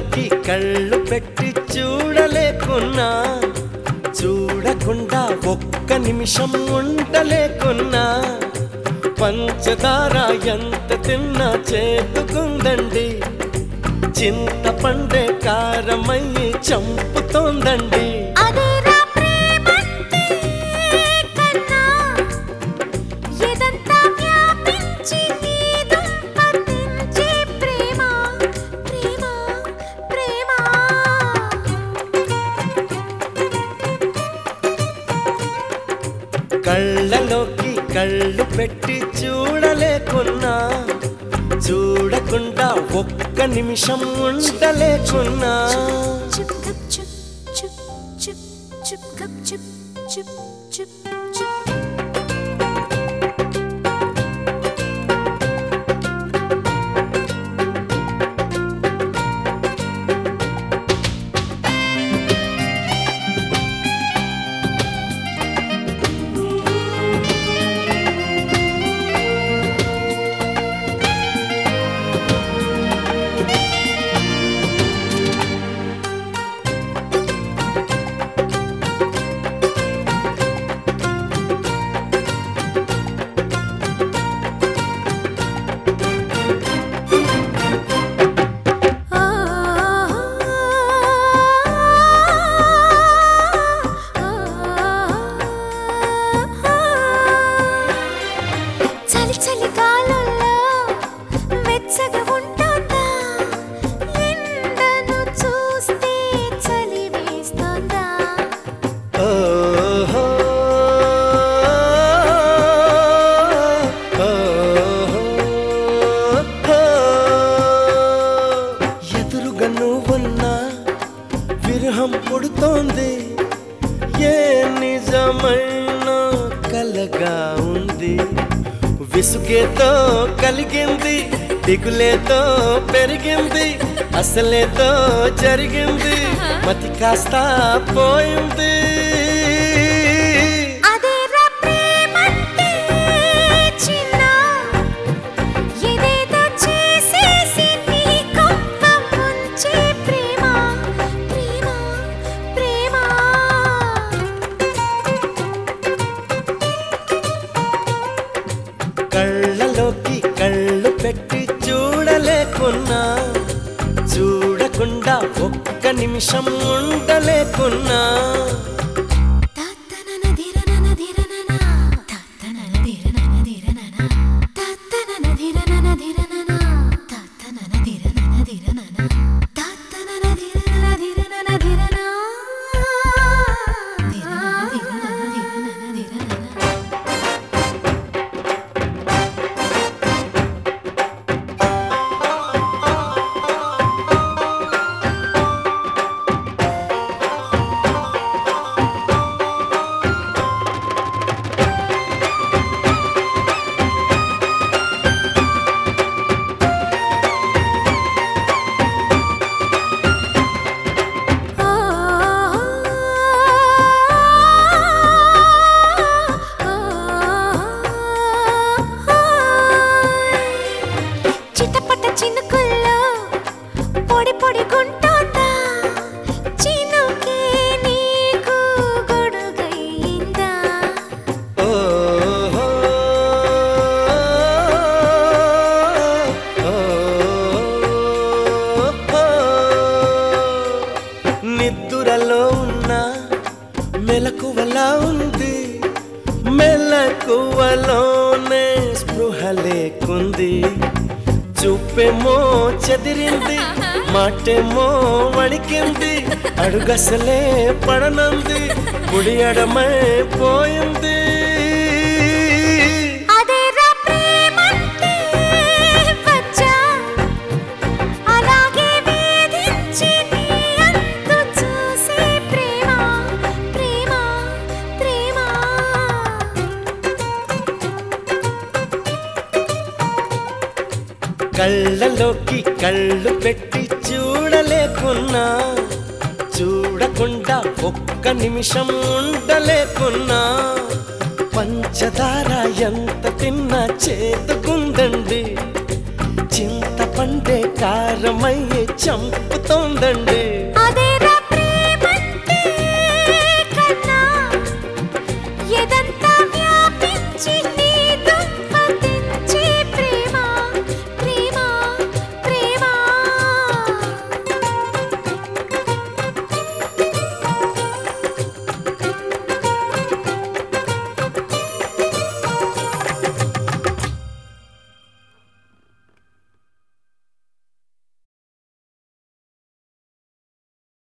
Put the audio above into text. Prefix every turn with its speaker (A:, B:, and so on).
A: కళ్ళలోకి కళ్ళు పెట్టి చూడలేకున్నా చూడకుండా ఒక్క నిమిషం ఉండలేకున్నా పంచదార ఎంత తిన్నా చేతుకుందండి చింతపండే కారమయ్యి చంపుతోందండి
B: అదేరా ప్రేమంటే కన్నా ఎదంతా వ్యాపించి నీ దుంపతించే ప్రేమ ప్రేమ ప్రేమ
A: కళ్ళలోకి కళ్ళు పెట్టి చూడలేకున్నా చూడకుండా ఒక్క నిమిషం ఉండలేకున్నా
B: చుప్ గప్ చుప్ చుప్ చుప్ చుప్ గప్ చుప్ చుప్ చుప్ చుప్ చలి చలి గాలుల్లో వెచ్చగా ఉంటుందా ఎండను చూస్తే చలి వేస్తుందా
A: ఓహో, ఓహో. ఎదురుగా నువ్వున్నా విరహం పుడుతోంది ఏ నిజమైన కలగా ఉంది విసుగేతో కలిగింది దిగులేతో పెరిగింది అసలేతో జరిగింది మతి కాస్త పోయింది
B: అదేరా ప్రేమంటే చిన్న ఏదేదో చేసేసి నీ కొంప ముంచే ప్రేమ ప్రేమ ప్రేమ
A: కళ్ళలోకి కళ్ళు పెట్టి చూడలేకున్నా చూడకుండా ఒక్క నిమిషం ఉండలేకున్నా
B: చిటపట చినుకుల్లో పొడి పొడి గుంటోందా చినుకే నీకు గొడుగయ్యిందా
A: ఓహో, ఓహో. నిద్దురలో ఉన్న మెలకువలా ఉంది మెలకువలోనే స్పృహ లేకుంది చూపేమో చెదిరింది మాటేమో వణికింది అడుగసలే పడనంది కుడి అడమై పోయింది
B: అదేరా ప్రేమంటే వచ్చా అలాగే వేధించి నీ అంతు చూసే ప్రేమ ప్రేమ ప్రేమ
A: కళ్ళలోకి కళ్ళు పెట్టి చూడలేకున్నా చూడకుండా ఒక్క నిమిషం ఉండలేకున్నా పంచదార ఎంత తిన్నా చేతుకుందండి చింతపండు మండే కారమయ్యే చంపుతోందండి
B: అదే